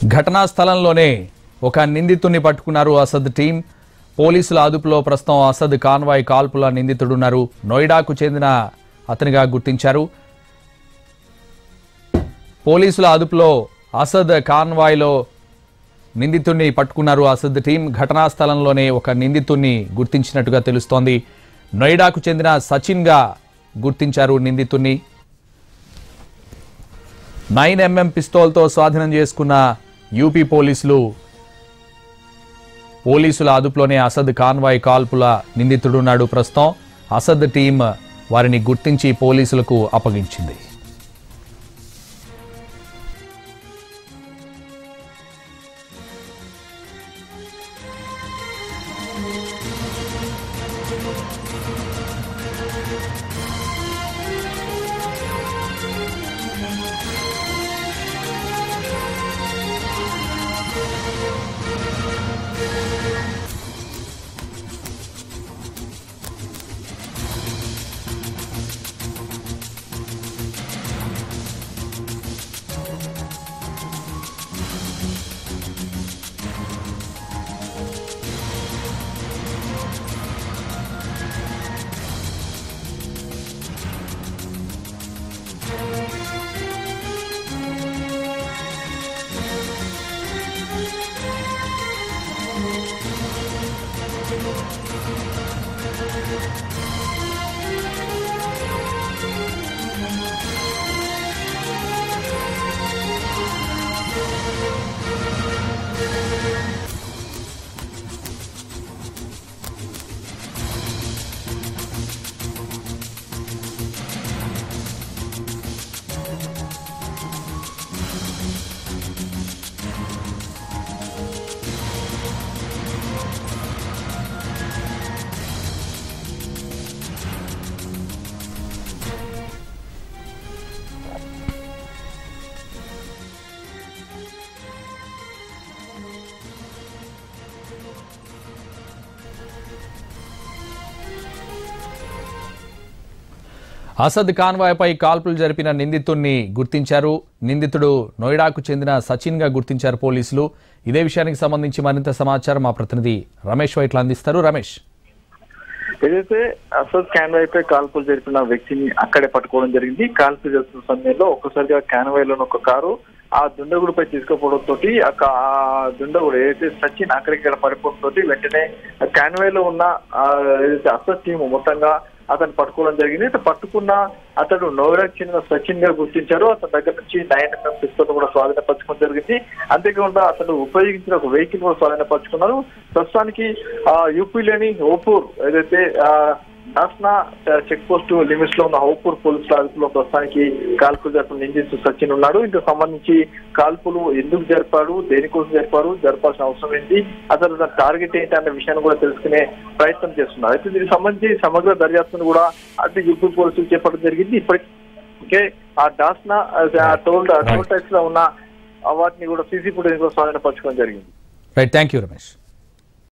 ఘటనా స్థలంలోనే ఒక నిందితుడిని పట్టుకున్నారు అసద్ టీం పోలీసుల అదుపులో ప్రస్తుతం అసద్ కాన్వాయ్ కాల్పుల నిందితుడున్నారు నోయిడాకు చెందిన అతనిగా గుర్తించారు పోలీసుల అదుపులో అసద్ కాన్వాయ్లో నిందితుడిని పట్టుకున్నారు అసద్ టీం ఘటనా స్థలంలోనే ఒక నిందితుడిని గుర్తించినట్టుగా తెలుస్తోంది నోయిడాకు చెందిన సచిన్గా గుర్తించారు నిందితుడిని నైన్ ఎంఎం పిస్తోల్తో స్వాధీనం చేసుకున్న యూపీ పోలీసులు పోలీసుల అదుపులోనే అసద్ కాన్వాయ్ కాల్పుల నిందితుడున్నాడు ప్రస్తుతం అసద్ టీం వారిని గుర్తించి పోలీసులకు అప్పగించింది అసద్ కాన్వాయ్పై కాల్పులు జరిపిన నిందితుడిని గుర్తించారు నిందితుడు నోయిడాకు చెందిన సచిన్గా గుర్తించారు పోలీసులు ఇదే విషయానికి సంబంధించి మరింత సమాచారం మా ప్రతినిధి రమేష్ వైట్ల అందిస్తారు రమేష్ ఏదైతే అసద్ కాన్వాయ్ పై కాల్పులు జరిపిన వ్యక్తిని అక్కడే పట్టుకోవడం జరిగింది కాల్పులు జరుపుతున్న సమయంలో ఒక్కసారిగా కాన్వాయ్ లోని ఒక కారు ఆ దుండగుడిపై తీసుకుపోవడం తోటి ఆ కా- ఆ దుండగుడు ఏదైతే సచిన్ అక్కడిక్కడ పడిపోవడం తోటి వెంటనే కాన్వాయ్ లో ఉన్న ఆ ఏదైతే అసద్ టీం మొత్తంగా అతను పట్టుకోవడం జరిగింది అయితే పట్టుకున్న అతడు నోరాకు చెందిన సచిన్ గా గుర్తించారు అతని దగ్గర నుంచి నైన్ ఎంఎం పిస్తోల్ కూడా స్వాధీనపరచుకోవడం జరిగింది అంతేకాకుండా అతను ఉపయోగించిన ఒక వెహికల్ కూడా స్వాధీనపరచుకున్నారు ప్రస్తుతానికి ఆ యూపీలోని ఓపూర్ ఏదైతే ఆ నాస్నా చెక్ పోస్ట్ లిమిట్స్ లో ఉన్న హౌపూర్ పోలీసుల అదుపులో ప్రస్తుతానికి కాల్పులు జరిపిన నిందితు సచిన్ ఉన్నాడు ఇందుకు సంబంధించి కాల్పులు ఎందుకు జరిపాడు దేనికోసం జరిపారు జరపాల్సిన అవసరం ఏంటి అసలు దాని టార్గెట్ ఏంటి అన్న విషయాన్ని కూడా తెలుసుకునే ప్రయత్నం చేస్తున్నారు అయితే దీనికి సంబంధించి సమగ్ర దర్యాప్తును కూడా అటు యూపీ పోలీసులు చేపట్టడం జరిగింది ఇప్పటికే ఆ డాస్నా ఆ టోల్ టోల్ ట్యాక్స్ లో ఉన్న ఆ వాటిని కూడా సీసీ ఫుటేజ్ కూడా స్వాధీనపరచుకోవడం జరిగింది రైట్ థ్యాంక్ యూ రమేష్